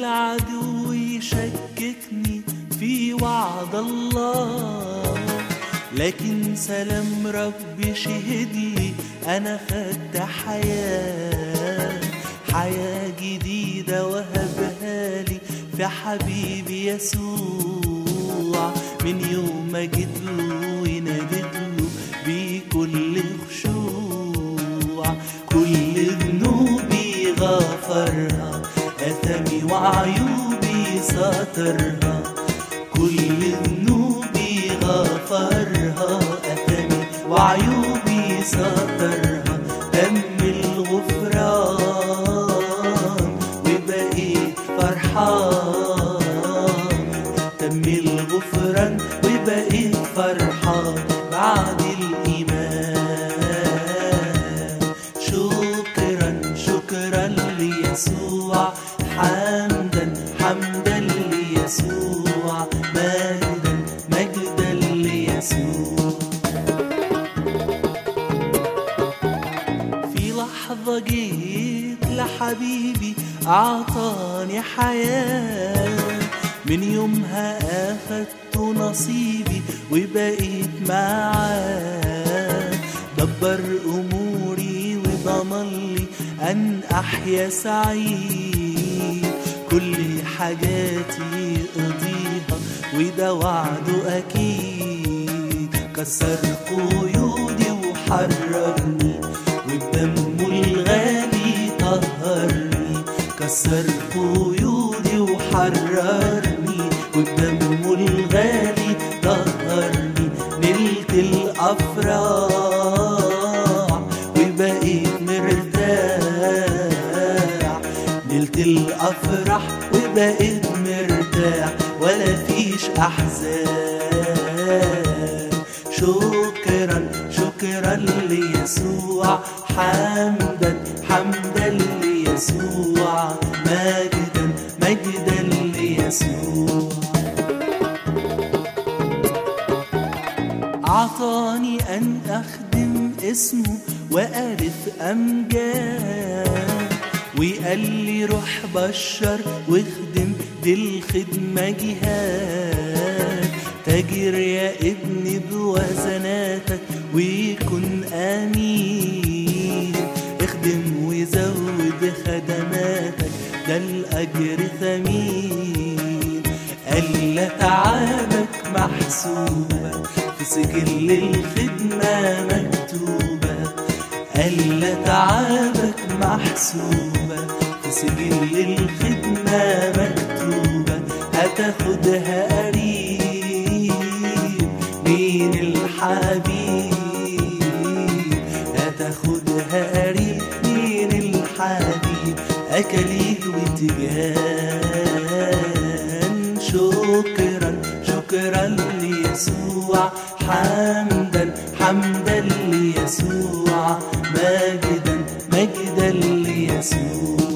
العدو يشككني في وعد الله لكن سلام ربي شهد لي انا خدت حياه حياه جديده وهبها لي في حبيبي يسوع من يوم ما جيت له وناديت له بكل خشوع كل ذنوبي غفرها اثمي وعيوبي سترها كل ذنوبي غفرها اثمي وعيوبي سترها دم الغفران وبقيت فرحان تم الغفران وبقيت فرحان بعد الإيمان شكرا شكرا ليسوع حمدا حمدا ليسوع مجدا مجدا ليسوع في لحظة جيت لحبيبي أعطاني حياة من يومها أخدت نصيبي وبقيت معاه دبر أموري وضمن لي أن أحيا سعيد كل حاجاتي أضيها وده وعده أكيد كسر قيودي وحررني وبدمه الغالي طهرني كسر قيودي وحررني وبدمه الغالي طهرني نلت الأفراح وبقيت مرتاح نلت الأفراح وبقيت مرتاح ولا فيش أحزان شكرا شكرا ليسوع حمدا حمدا ليسوع مجدا مجدا ليسوع أعطاني أن أخدم اسمه وأرث أمجاد وقال لي روح بشر واخدم دي الخدمة جهاد تاجر يا ابني بوزناتك ويكن أمين اخدم وزود خدماتك ده الأجر ثمين ألا تعبك محسوبة في سجل الخدمة مكتوبة ألا تعبك محسوبة في سجل الخدمة مكتوبة هتاخدها قريب مين الحبيب هتاخدها قريب مين الحبيب أكليل وتجان شكرا شكرا ليسوع حمدا حمدا ليسوع مجدا مجدا ليسوع